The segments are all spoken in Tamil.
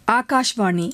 ஆகாஷ்வாணி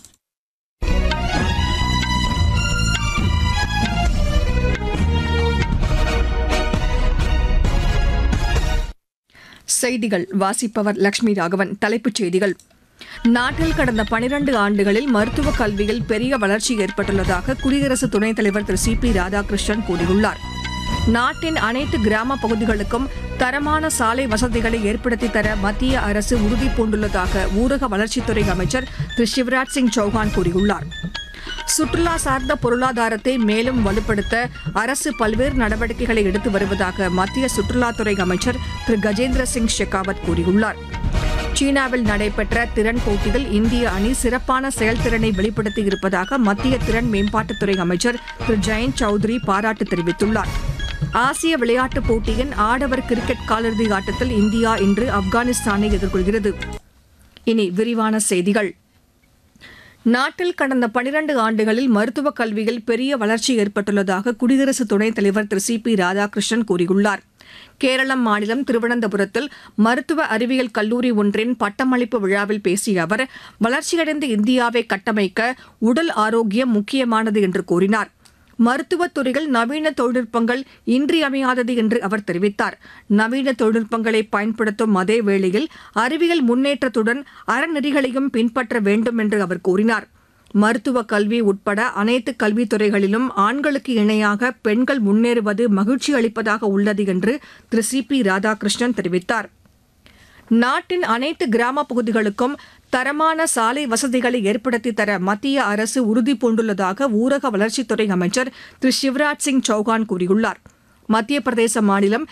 செய்திகள் வாசிப்பவர் லட்சுமி ராகவன் தலைப்புச் செய்திகள் நாட்டில் கடந்த பனிரண்டு ஆண்டுகளில் மருத்துவக் கல்வியில் பெரிய வளர்ச்சி ஏற்பட்டுள்ளதாக குடியரசு துணைத் தலைவர் திரு சி பி ராதாகிருஷ்ணன் கூறியுள்ளார் நாட்டின் அனைத்து கிராம பகுதிகளுக்கும் தரமான சாலை வசதிகளை ஏற்படுத்தித் தர மத்திய அரசு உறுதி பூண்டுள்ளதாக ஊரக வளர்ச்சித்துறை அமைச்சர் திரு சிவராஜ் சிங் சௌஹான் கூறியுள்ளார் சுற்றுலா சார்ந்த பொருளாதாரத்தை மேலும் வலுப்படுத்த அரசு பல்வேறு நடவடிக்கைகளை எடுத்து வருவதாக மத்திய சுற்றுலாத்துறை அமைச்சர் திரு கஜேந்திர சிங் ஷெகாவத் கூறியுள்ளார் சீனாவில் நடைபெற்ற திறன் போட்டியில் இந்திய அணி சிறப்பான செயல்திறனை வெளிப்படுத்தி இருப்பதாக மத்திய திறன் மேம்பாட்டுத்துறை அமைச்சர் திரு ஜெயந்த் சௌத்ரி பாராட்டு தெரிவித்துள்ளார் ஆசிய விளையாட்டுப் போட்டியின் ஆடவர் கிரிக்கெட் காலிறுதி ஆட்டத்தில் இந்தியா இன்று ஆப்கானிஸ்தானை எதிர்கொள்கிறது இனி விரிவான செய்திகள் நாட்டில் கடந்த பனிரண்டு ஆண்டுகளில் மருத்துவக் கல்வியில் பெரிய வளர்ச்சி ஏற்பட்டுள்ளதாக குடியரசு துணைத் தலைவர் திரு சி பி ராதாகிருஷ்ணன் கூறியுள்ளார் கேரளம் மாநிலம் திருவனந்தபுரத்தில் மருத்துவ அறிவியல் கல்லூரி ஒன்றின் பட்டமளிப்பு விழாவில் பேசிய அவர் வளர்ச்சியடைந்த இந்தியாவை கட்டமைக்க உடல் ஆரோக்கியம் முக்கியமானது என்று கூறினார் மருத்துவத் துறையில் நவீன தொழில்நுட்பங்கள் இன்றியமையாதது என்று அவர் தெரிவித்தார் நவீன தொழில்நுட்பங்களை பயன்படுத்தும் அதே வேளையில் அறிவியல் முன்னேற்றத்துடன் அறநெறிகளையும் பின்பற்ற வேண்டும் என்று அவர் கூறினார் மருத்துவ கல்வி உட்பட அனைத்து கல்வித்துறைகளிலும் ஆண்களுக்கு இணையாக பெண்கள் முன்னேறுவது மகிழ்ச்சி அளிப்பதாக உள்ளது என்று திரு சி பி ராதாகிருஷ்ணன் தெரிவித்தார் நாட்டின் அனைத்து கிராம பகுதிகளுக்கும் தரமான சாலை வசதிகளை ஏற்படுத்தி தர மத்திய அரசு உறுதி பூண்டுள்ளதாக ஊரக வளர்ச்சித்துறை அமைச்சர் திரு சிவராஜ் சிங் சௌகான் கூறியுள்ளார் மத்திய பிரதேச மாநிலம்